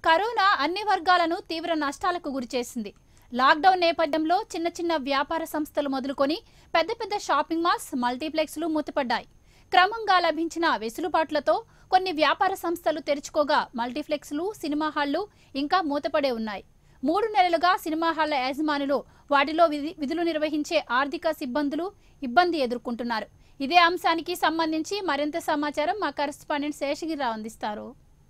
corona అన్ని వర్గాలను తీవ్ర నష్టాలకు గురిచేసింది లాక్డౌన్ నేపథ్యంలో చిన్న చిన్న వ్యాపార సంస్థలు మొదలుకొని పెద్ద పెద్ద షాపింగ్ మాల్స్ మల్టీప్లెక్స్లు మూతపడ్డాయి క్రమంగా లభించిన వెసులుబాట్లతో కొన్ని వ్యాపార సంస్థలు తెరుచుకోగా మల్టీప్లెక్స్లు సినిమా హాళ్లు ఇంకా మూతపడే ఉన్నాయి మూడు నెలలుగా సినిమా హాళ్ల యాజమానులు వాటిలో విధి- విధులు నిర్వహించే ఆర్థిక సిబ్బందులు ఇబ్బంది ఎదుర్కొంటున్నారు ఇదే అంశానికి సంబంధించి మరింత సమాచారం మా కరెస్పాండెంట్ శేషగిరిరావు అందిస్తారు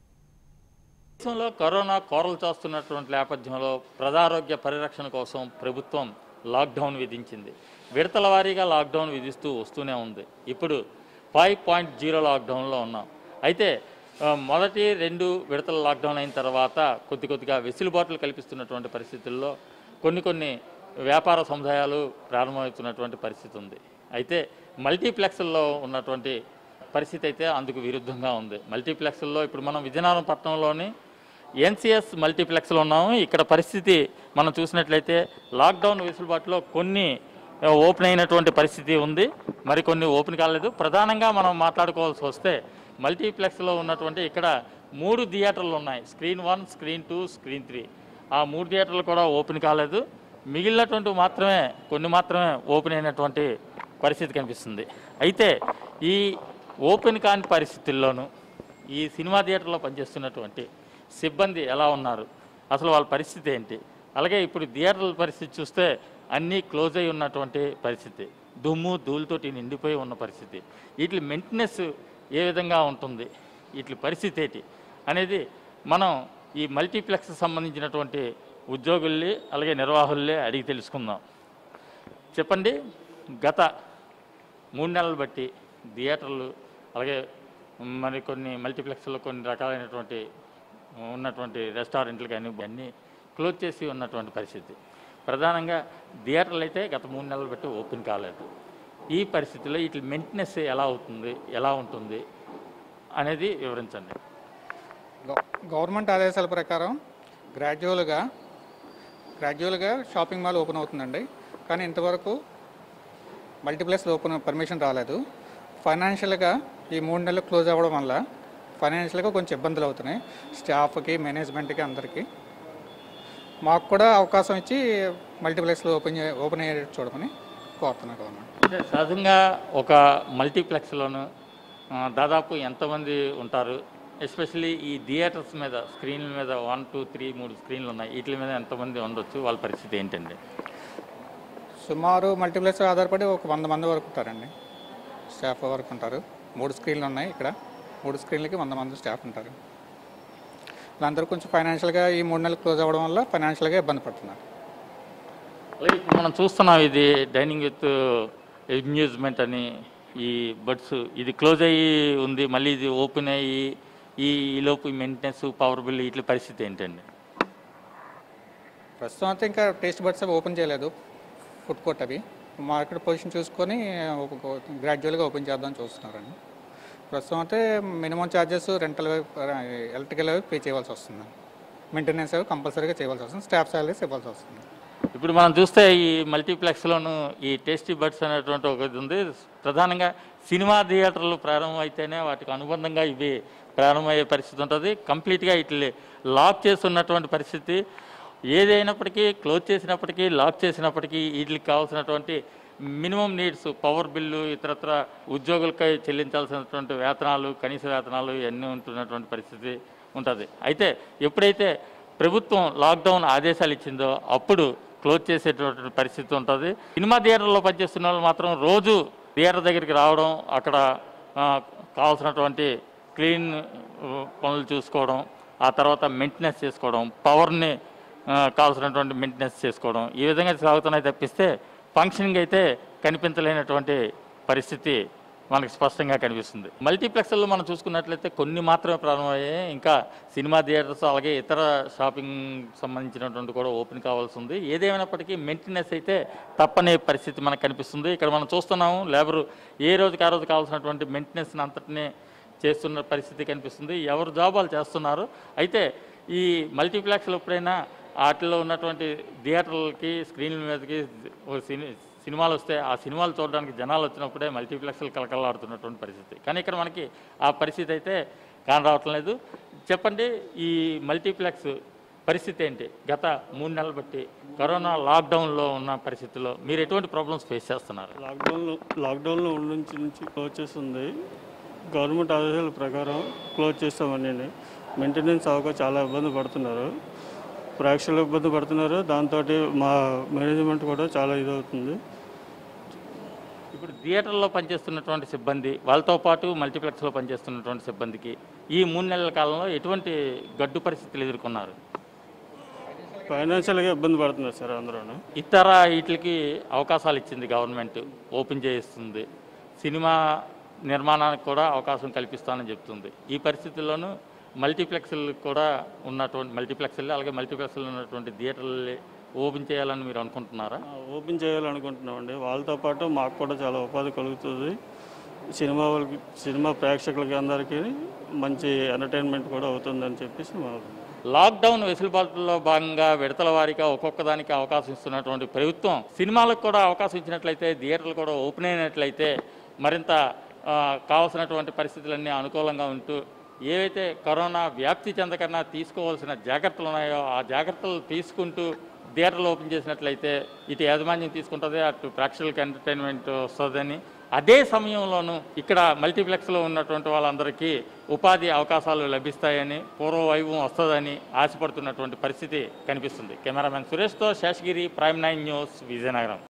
దేశంలో కరోనా కోరలు చేస్తున్నటువంటి నేపథ్యంలో ప్రజారోగ్య పరిరక్షణ కోసం ప్రభుత్వం లాక్డౌన్ విధించింది విడతల వారీగా లాక్డౌన్ విధిస్తూ వస్తూనే ఉంది ఇప్పుడు ఫైవ్ పాయింట్ జీరో లాక్డౌన్లో ఉన్నాం అయితే ఆ, మొదటి రెండు విడతల లాక్డౌన్ అయిన తర్వాత కొద్ది కొద్దిగా వెసులుబాట్లు కల్పిస్తున్నటువంటి పరిస్థితుల్లో కొన్ని కొన్ని వ్యాపార సముదాయాలు ప్రారంభమవుతున్నటువంటి పరిస్థితి ఉంది అయితే మల్టీప్లెక్స్ల్లో ఉన్నటువంటి పరిస్థితి అయితే అందుకు విరుద్ధంగా ఉంది మల్టీప్లెక్స్ల్లో ఇప్పుడు మనం విజయనగరం పట్టణంలోని ఎన్సిఎస్ మల్టీప్లెక్స్లో ఉన్నాము ఇక్కడ పరిస్థితి మనం చూసినట్లయితే లాక్డౌన్ వెసులుబాటులో కొన్ని ఆ, ఓపెన్ అయినటువంటి పరిస్థితి ఉంది మరికొన్ని ఓపెన్ కాలేదు ప్రధానంగా మనం మాట్లాడుకోవాల్సి వస్తే మల్టీప్లెక్స్లో ఉన్నటువంటి ఇక్కడ మూడు థియేటర్లు ఉన్నాయి screen one screen two screen three ఆ మూడు థియేటర్లు కూడా ఓపెన్ కాలేదు మిగిలినటువంటి మాత్రమే కొన్ని మాత్రమే ఓపెన్ అయినటువంటి పరిస్థితి కనిపిస్తుంది అయితే ఈ ఓపెన్ కాని పరిస్థితుల్లోనూ ఈ సినిమా థియేటర్లో పనిచేస్తున్నటువంటి సిబ్బంది ఎలా ఉన్నారు అసలు వాళ్ళ పరిస్థితి ఏంటి అలాగే ఇప్పుడు థియేటర్ల పరిస్థితి చూస్తే అన్నీ క్లోజ్ అయి ఉన్నటువంటి పరిస్థితి దుమ్ము ధూళితోటి నిండిపోయి ఉన్న పరిస్థితి వీటి మెయింటెనెన్స్ ఏ విధంగా ఉంటుంది వీటి పరిస్థితి ఏంటి అనేది మనం ఈ మల్టీప్లెక్స్ సంబంధించినటువంటి ఉద్యోగుల్ని అలాగే నిర్వాహకుల్ని అడిగి తెలుసుకుందాం చెప్పండి గత మూడు నెలలు బట్టి థియేటర్లు అలాగే మరి కొన్ని మల్టీప్లెక్స్లో కొన్ని రకాలైనటువంటి ఉన్నటువంటి రెస్టారెంట్లు కానీ అన్నీ క్లోజ్ చేసి ఉన్నటువంటి పరిస్థితి ప్రధానంగా థియేటర్లు అయితే గత మూడు నెలలు బట్టి ఓపెన్ కాలేదు ఈ పరిస్థితిలో వీటి మెయింటెనెన్స్ ఎలా అవుతుంది ఎలా ఉంటుంది అనేది వివరించండి గవ- గవర్నమెంట్ ఆదేశాల ప్రకారం గ్రాడ్యువల్గా గ్రాడ్యువల్గా షాపింగ్ మాల్ ఓపెన్ అవుతుందండి కానీ ఇంతవరకు మల్టీప్లెక్స్ ఓపెన్ పర్మిషన్ రాలేదు ఫైనాన్షియల్గా ఈ మూడు నెలలు క్లోజ్ అవ్వడం వల్ల ఫైనాన్షియల్గా కొంచెం ఇబ్బందులు అవుతున్నాయి స్టాఫ్కి మేనేజ్మెంట్కి అందరికీ మాకు కూడా అవకాశం ఇచ్చి మల్టీప్లెక్స్లో ఓపెన్ చే- ఓపెన్ అయ్యే చూడమని కోరుతున్నాను గవర్నమెంట్ అంటే సహజంగా ఒక మల్టీప్లెక్స్లోను ఆ, దాదాపు ఎంతమంది ఉంటారు ఎస్పెషల్లీ ఈ థియేటర్స్ మీద స్క్రీన్ల మీద వన్ టూ త్రీ మూడు స్క్రీన్లు ఉన్నాయి వీటి మీద ఎంతమంది ఉండొచ్చు వాళ్ళ పరిస్థితి ఏంటండి సుమారు మల్టీప్లెక్స్ ఆధారపడి ఒక వంద మంది వరకు ఉంటారండి స్టాఫ్ వరకు ఉంటారు మూడు స్క్రీన్లు ఉన్నాయి ఇక్కడ మూడు స్క్రీన్లకి వంద మంది స్టాఫ్ ఉంటారు వీళ్ళందరూ కొంచెం ఫైనాన్షియల్గా ఈ మూడు నెలలు క్లోజ్ అవ్వడం వల్ల ఫైనాన్షియల్గా ఇబ్బంది పడుతున్నారు అలాగే ఇప్పుడు మనం చూస్తున్నాం ఇది డైనింగ్ విత్ అమ్యూజ్మెంట్ అని ఈ బడ్స్ ఇది క్లోజ్ అయ్యి ఉంది మళ్ళీ ఇది ఓపెన్ అయ్యి ఈ ఈలోపు మెయింటెనెన్స్ పవర్ బిల్ వీటి పరిస్థితి ఏంటండి ప్రస్తుతం అయితే ఇంకా టేస్ట్ బడ్స్ అవి ఓపెన్ చేయలేదు ఫుడ్ కోర్ట్ అవి మార్కెట్ పొజిషన్ చూసుకొని గ్రాడ్యువల్గా ఓపెన్ చేద్దామని చూస్తున్నారండి ప్రస్తుతం అయితే మినిమం ఛార్జెస్ రెంటల్ ఎలక్ట్రికల్ అవి పే చేయవలసి వస్తుంది మెయింటెనెన్స్ అవి కంపల్సరీగా చేయవలసి వస్తుంది స్టాఫ్ శాలరీస్ ఇవ్వాల్సి వస్తుంది ఇప్పుడు మనం చూస్తే ఈ మల్టీప్లెక్స్లోను ఈ టేస్టీ బర్డ్స్ అనేటువంటి ఒకటి ఉంది ప్రధానంగా సినిమా థియేటర్లు ప్రారంభం అయితేనే వాటికి అనుబంధంగా ఇవి ప్రారంభమయ్యే పరిస్థితి ఉంటుంది కంప్లీట్గా ఇట్లా లాక్ చేస్తున్నటువంటి పరిస్థితి ఏదైనప్పటికీ క్లోజ్ చేసినప్పటికీ లాక్ చేసినప్పటికీ వీటికి కావాల్సినటువంటి మినిమం నీడ్స్ పవర్ బిల్లు ఇతరత్ర ఉద్యోగులకై చెల్లించాల్సినటువంటి వేతనాలు కనీస వేతనాలు ఇవన్నీ ఉంటున్నటువంటి పరిస్థితి ఉంటుంది అయితే ఎప్పుడైతే ప్రభుత్వం లాక్డౌన్ ఆదేశాలు ఇచ్చిందో అప్పుడు క్లోజ్ చేసేటటువంటి పరిస్థితి ఉంటుంది సినిమా థియేటర్లో పనిచేస్తున్న వాళ్ళు మాత్రం రోజు థియేటర్ దగ్గరికి రావడం అక్కడ ఆ, కావాల్సినటువంటి క్లీన్ ఆ, పనులు చూసుకోవడం ఆ తర్వాత మెయింటెనెన్స్ చేసుకోవడం పవర్ని ఆ, కావాల్సినటువంటి మెయింటెనెన్స్ చేసుకోవడం ఈ విధంగా సాగుతున్నాయి తప్పిస్తే ఫంక్షనింగ్ అయితే కనిపించలేనటువంటి పరిస్థితి మనకి స్పష్టంగా కనిపిస్తుంది మల్టీప్లెక్స్లో మనం చూసుకున్నట్లయితే కొన్ని మాత్రమే ప్రారంభమయ్యాయి ఇంకా సినిమా థియేటర్స్ అలాగే ఇతర షాపింగ్ సంబంధించినటువంటి కూడా ఓపెన్ కావాల్సి ఉంది ఏదేమైనప్పటికీ మెయింటెనెన్స్ అయితే తప్పని పరిస్థితి మనకు కనిపిస్తుంది ఇక్కడ మనం చూస్తున్నాము లేబరు ఏ రోజుకి ఆ రోజు కావాల్సినటువంటి మెయింటెనెన్స్ అంతటినీ చేస్తున్న పరిస్థితి కనిపిస్తుంది ఎవరు జాబ్ వాళ్ళు చేస్తున్నారు అయితే ఈ మల్టీప్లెక్స్లు ఎప్పుడైనా వాటిలో ఉన్నటువంటి థియేటర్లకి స్క్రీన్ల మీదకి ఓ సినీ సినిమాలు వస్తే ఆ సినిమాలు చూడడానికి జనాలు వచ్చినప్పుడే మల్టీప్లెక్స్లు కలకలాడుతున్నటువంటి పరిస్థితి కానీ ఇక్కడ మనకి ఆ పరిస్థితి అయితే కానరావటం లేదు చెప్పండి ఈ మల్టీప్లెక్స్ పరిస్థితి ఏంటి గత మూడు నెలలు బట్టి కరోనా లాక్డౌన్లో ఉన్న పరిస్థితుల్లో మీరు ఎటువంటి ప్రాబ్లమ్స్ ఫేస్ చేస్తున్నారు లాక్డౌన్లో లాక్డౌన్లో నుంచి నుంచి క్లోజ్ చేస్తుంది గవర్నమెంట్ ఆదేశాల ప్రకారం క్లోజ్ చేస్తామని మెయింటెనెన్స్ అవ్వక చాలా ఇబ్బంది పడుతున్నారు ప్రేక్షకులు ఇబ్బంది పడుతున్నారు దాంతో మా మేనేజ్మెంట్ కూడా చాలా ఇదవుతుంది ఇప్పుడు థియేటర్లో పనిచేస్తున్నటువంటి సిబ్బంది వాళ్ళతో పాటు మల్టీప్లెక్స్లో పనిచేస్తున్నటువంటి సిబ్బందికి ఈ మూడు నెలల కాలంలో ఎటువంటి గడ్డు పరిస్థితులు ఎదుర్కొన్నారు ఫైనాన్షియల్గా ఇబ్బంది పడుతున్నారు సార్ అందరూ ఇతర వీటికి అవకాశాలు ఇచ్చింది గవర్నమెంట్ ఓపెన్ చేయిస్తుంది సినిమా నిర్మాణానికి కూడా అవకాశం కల్పిస్తానని చెప్తుంది ఈ పరిస్థితుల్లోనూ మల్టీప్లెక్స్లు కూడా ఉన్నటువంటి మల్టీప్లెక్స్లు అలాగే మల్టీప్లెక్స్లు ఉన్నటువంటి థియేటర్లు ఓపెన్ చేయాలని మీరు అనుకుంటున్నారా ఓపెన్ చేయాలనుకుంటున్నామండి వాళ్ళతో పాటు మాకు కూడా చాలా ఉపాధి కలుగుతుంది సినిమా వాళ్ళకి సినిమా ప్రేక్షకులకి అందరికీ మంచి ఎంటర్టైన్మెంట్ కూడా అవుతుందని చెప్పేసి మా లాక్డౌన్ వెసులుబాటులో భాగంగా విడతల వారీగా ఒక్కొక్క దానికి అవకాశం ఇస్తున్నటువంటి ప్రభుత్వం సినిమాలకు కూడా అవకాశం ఇచ్చినట్లయితే థియేటర్లు కూడా ఓపెన్ అయినట్లయితే మరింత ఆ, కావాల్సినటువంటి పరిస్థితులన్నీ అనుకూలంగా ఉంటూ ఏవైతే కరోనా వ్యాప్తి చెందకన్నా తీసుకోవాల్సిన జాగ్రత్తలు ఉన్నాయో ఆ జాగ్రత్తలు తీసుకుంటూ థియేటర్లు ఓపెన్ చేసినట్లయితే ఇటు యాజమాన్యం తీసుకుంటుంది అటు ప్రేక్షకులకు ఎంటర్టైన్మెంట్ వస్తుందని అదే సమయంలోనూ ఇక్కడ మల్టీప్లెక్స్లో ఉన్నటువంటి వాళ్ళందరికీ ఉపాధి అవకాశాలు లభిస్తాయని పూర్వ వైభవం వస్తుందని ఆశపడుతున్నటువంటి పరిస్థితి కనిపిస్తుంది కెమెరామెన్ సురేష్తో Seshagiri Prime nine news Vizianagaram